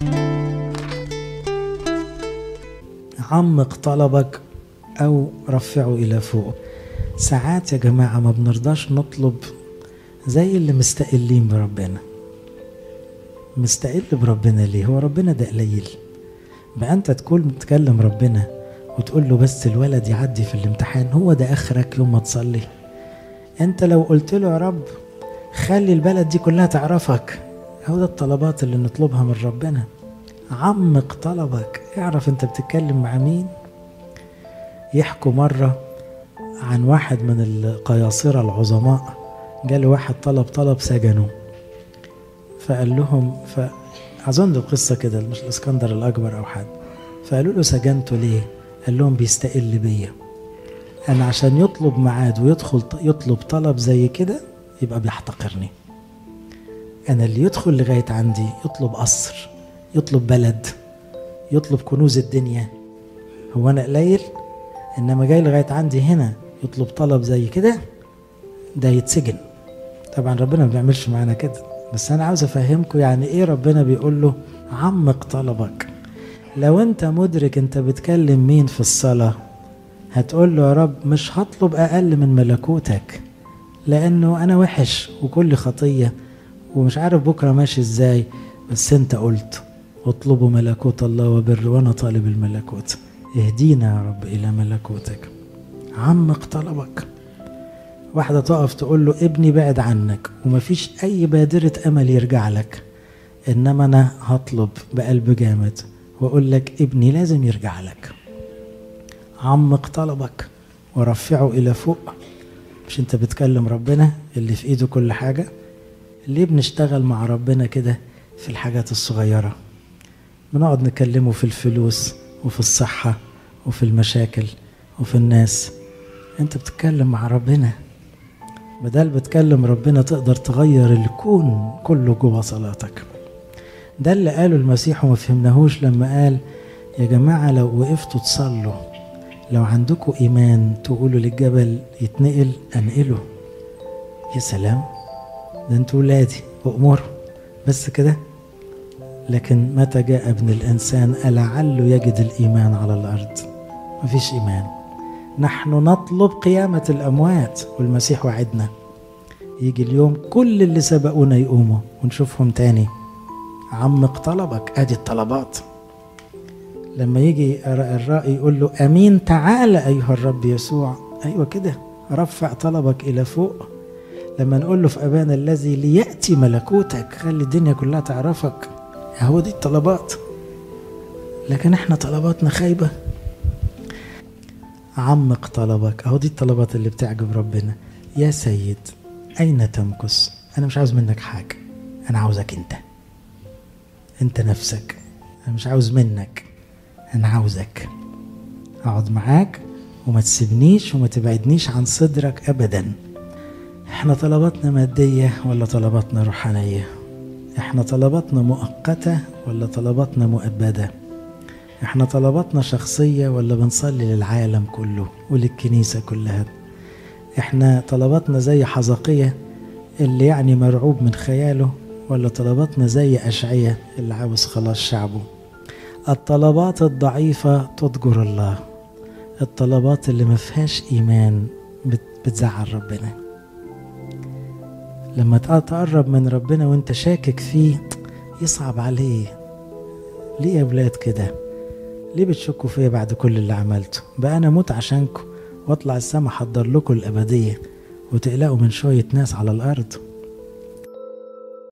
عمق طلبك أو رفعه إلى فوق ساعات يا جماعة ما بنرضاش نطلب زي اللي مستقلين بربنا مستقل بربنا ليه هو ربنا ده قليل بقى انت تكون بتكلم ربنا وتقول له بس الولد يعدي في الامتحان هو ده اخرك يوم ما تصلي انت لو قلت له يا رب خلي البلد دي كلها تعرفك هو ده الطلبات اللي نطلبها من ربنا عمق طلبك اعرف انت بتتكلم مع مين يحكوا مرة عن واحد من القياصرة العظماء جاله واحد طلب طلب سجنه فقال لهم فأظن القصة كده مش الإسكندر الأكبر أو حد فقالوا له سجنته ليه؟ قال لهم بيستقل بيا أنا عشان يطلب ميعاد ويدخل يطلب طلب زي كده يبقى بيحتقرني أنا اللي يدخل لغاية عندي يطلب قصر يطلب بلد يطلب كنوز الدنيا هو أنا قليل إنما جاي لغاية عندي هنا يطلب طلب زي كده ده يتسجن طبعا ربنا ما بيعملش معانا كده بس انا عاوز افهمكم يعني ايه ربنا بيقول له عمق طلبك لو انت مدرك انت بتكلم مين في الصلاة هتقول له يا رب مش هطلب اقل من ملكوتك لانه انا وحش وكل خطية ومش عارف بكرة ماشي ازاي بس انت قلت اطلبوا ملكوت الله وبر وانا طالب الملكوت اهدينا يا رب الى ملكوتك عمق طلبك واحدة تقف تقول له ابني بعد عنك ومفيش أي بادرة أمل يرجع لك إنما أنا هطلب بقلب جامد وأقول لك ابني لازم يرجع لك عمق طلبك ورفعه إلى فوق مش أنت بتكلم ربنا اللي في إيده كل حاجة ليه بنشتغل مع ربنا كده في الحاجات الصغيرة بنقعد نكلمه في الفلوس وفي الصحة وفي المشاكل وفي الناس انت بتتكلم مع ربنا بدل بتكلم ربنا تقدر تغير الكون كله جوه صلاتك ده اللي قاله المسيح وما فهمناهوش لما قال يا جماعة لو وقفتوا تصلوا لو عندكم إيمان تقولوا للجبل يتنقل أنقله يا سلام ده انتوا ولادي وأموروا بس كده لكن متى جاء ابن الإنسان ألعله يجد الإيمان على الأرض مفيش إيمان نحن نطلب قيامة الأموات والمسيح وعدنا يجي اليوم كل اللي سبقونا يقوموا ونشوفهم تاني عمق طلبك ادي الطلبات لما يجي الرأي يقول له امين تعال ايها الرب يسوع ايوه كده رفع طلبك الى فوق لما نقول له في ابانا الذي لياتي ملكوتك خلي الدنيا كلها تعرفك هو دي الطلبات لكن احنا طلباتنا خايبه عمق طلبك اهو دي الطلبات اللي بتعجب ربنا يا سيد اين تمكث انا مش عاوز منك حاجه انا عاوزك انت انت نفسك انا مش عاوز منك انا عاوزك اقعد معاك وما تسيبنيش وما تبعدنيش عن صدرك ابدا احنا طلباتنا ماديه ولا طلباتنا روحانيه احنا طلباتنا مؤقته ولا طلباتنا مؤبده احنا طلباتنا شخصيه ولا بنصلي للعالم كله وللكنيسه كلها احنا طلباتنا زي حزقية اللي يعني مرعوب من خياله ولا طلباتنا زي أشعية اللي عاوز خلاص شعبه الطلبات الضعيفة تضجر الله الطلبات اللي ما فيهاش إيمان بتزعل ربنا لما تقرب من ربنا وانت شاكك فيه يصعب عليه ليه يا ولاد كده ليه بتشكوا فيا بعد كل اللي عملته بقى انا موت عشانكم واطلع السما احضر لكم الابديه وتقلقوا من شويه ناس على الارض